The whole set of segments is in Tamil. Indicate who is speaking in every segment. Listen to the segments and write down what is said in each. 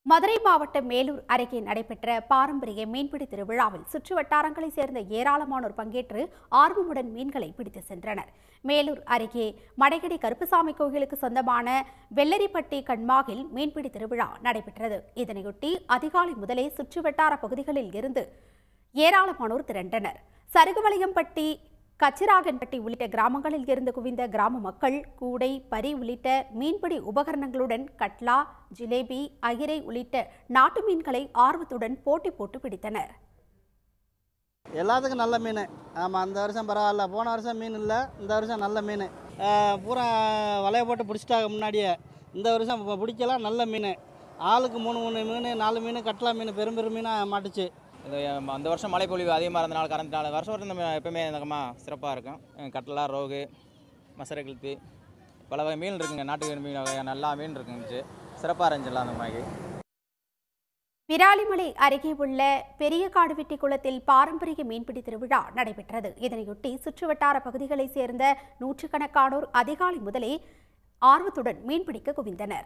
Speaker 1: மதுரை மாவட்டம் மேலூர் அருகே நடைபெற்ற பாரம்பரிய மீன்பிடி திருவிழாவில் சுற்று வட்டாரங்களைச் சேர்ந்த ஏராளமானோர் பங்கேற்று ஆர்வமுடன் மீன்களை பிடித்து சென்றனர் மேலூர் அருகே மடைகடி கருப்புசாமி கோயிலுக்கு சொந்தமான வெள்ளரிப்பட்டி கண்மாகில் மீன்பிடி திருவிழா நடைபெற்றது இதனையொட்டி அதிகாலை முதலே சுற்றுவட்டார பகுதிகளில் இருந்து ஏராளமானோர் திரண்டனர் சருகுவளையம்பட்டி கச்சிராகன்பட்டி உள்ளிட்ட கிராமங்களில் இருந்து குவிந்த கிராம மக்கள் கூடை பரி உள்ளிட்ட மீன்பிடி உபகரணங்களுடன் கட்லா ஜிலேபி அகிரை உள்ளிட்ட நாட்டு மீன்களை ஆர்வத்துடன் போட்டி போட்டு பிடித்தனர்
Speaker 2: எல்லாத்துக்கும் நல்ல மீன் ஆமாம் அந்த வருஷம் பரவாயில்ல போன வருஷம் மீன் இல்லை இந்த வருஷம் நல்ல மீன் அஹ் பூரா வலைய போட்டு பிடிச்சிட்டாங்க முன்னாடியே இந்த வருஷம் இப்போ பிடிக்கலாம் நல்ல மீன் ஆளுக்கு மூணு மூணு மீன் நாலு மீன் கட்லா மீன் பெரும் பெரும் மீனாக மாட்டுச்சு
Speaker 3: இது ம- அந்த வருஷம் மழை பொழிவு அதிகமாக இருந்தனால கறந்துனால வருஷம் வருஷம் நம்ம எப்பவுமே இந்தக்கமாக சிறப்பாக இருக்கும் அஹ் கட்லா ரோகு மசரை கிழ்த்தி பல வகை மீன் இருக்குங்க நாட்டு மீன் வகை நல்லா மீன் இருக்குங்க சிறப்பாக இருந்துச்சுல அந்த மாதிரி
Speaker 1: விராலிமலை அருகே உள்ள பெரிய காடுவெட்டி குளத்தில் பாரம்பரிய மீன்பிடி திருவிழா நடைபெற்றது இதனையொட்டி சுற்றுவட்டார பகுதிகளைச் சேர்ந்த நூற்றுக்கணக்கானோர் அதிகாலை முதலே ஆர்வத்துடன் மீன்பிடிக்க குவிந்தனர்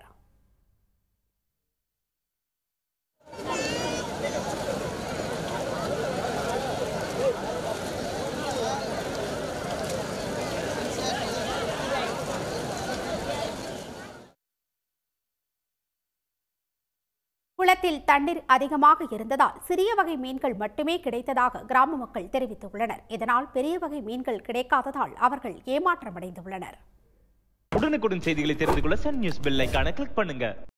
Speaker 1: குளத்தில் தண்ணீர் அதிகமாக இருந்ததால் சிறிய வகை மீன்கள் மட்டுமே கிடைத்ததாக கிராம மக்கள் தெரிவித்துள்ளனர் இதனால் பெரிய வகை மீன்கள் கிடைக்காததால் அவர்கள் ஏமாற்றமடைந்துள்ளனர்
Speaker 4: உடனுக்குடன் செய்திகளை தெரிந்து கொள்ள சன் நியூஸ் பெல் ஐகானை கிளிக் பண்ணுங்க